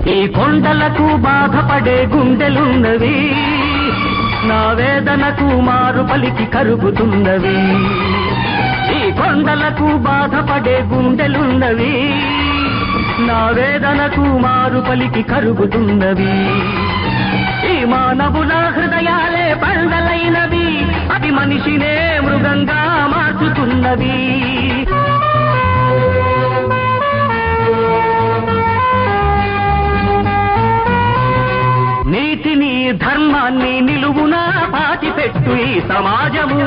ఈ కొండలకు బాధపడే గుండెలున్నవి నా వేదనకు మారు పలికి కరుగుతున్నవి ఈ కొండలకు బాధపడే గుండెలున్నవి నా వేదనకు మారు పలికి కరుగుతున్నవి ఈ మానవుల హృదయాలే పండలైనవి అవి మనిషినే మృగంగా మార్చుతున్నవి నీతిని ధర్మాన్ని నిలువునా పాతిపెట్టు ఈ సమాజము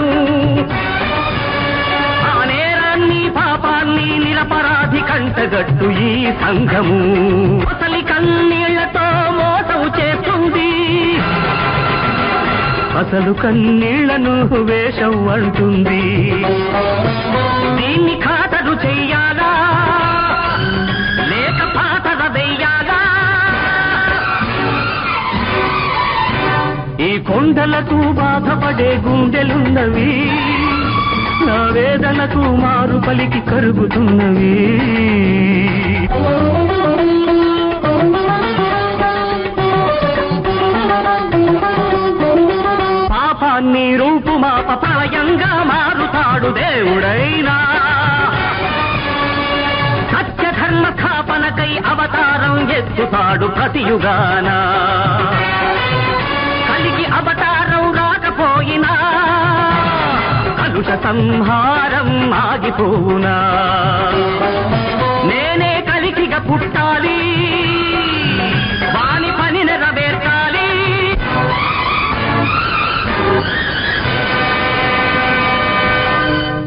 ఆ నేరాన్ని పాపాన్ని నిరపరాధి కంటగట్టు ఈ సంఘము అసలి కన్నీళ్లతో మోసం చేస్తుంది అసలు కన్నీళ్లను వేషం అంటుంది దీన్ని ఖాతరు చెయ్యాలా లేక పాతర వెయ్యాలా ఈ కొండలకు బాధపడే గుండెలున్నవి నా వేదనకు మారు పలికి కరుగుతున్నవి పాపాన్ని రూపుమాప ప్రళయంగా మారుతాడు దేవుడైనా సత్యధర్మ స్థాపనకై అవతారం ఎత్తుతాడు ప్రతియుగాన కలిగి అవతారం రాకపోయినా కలుష సంహారం ఆగిపోవునా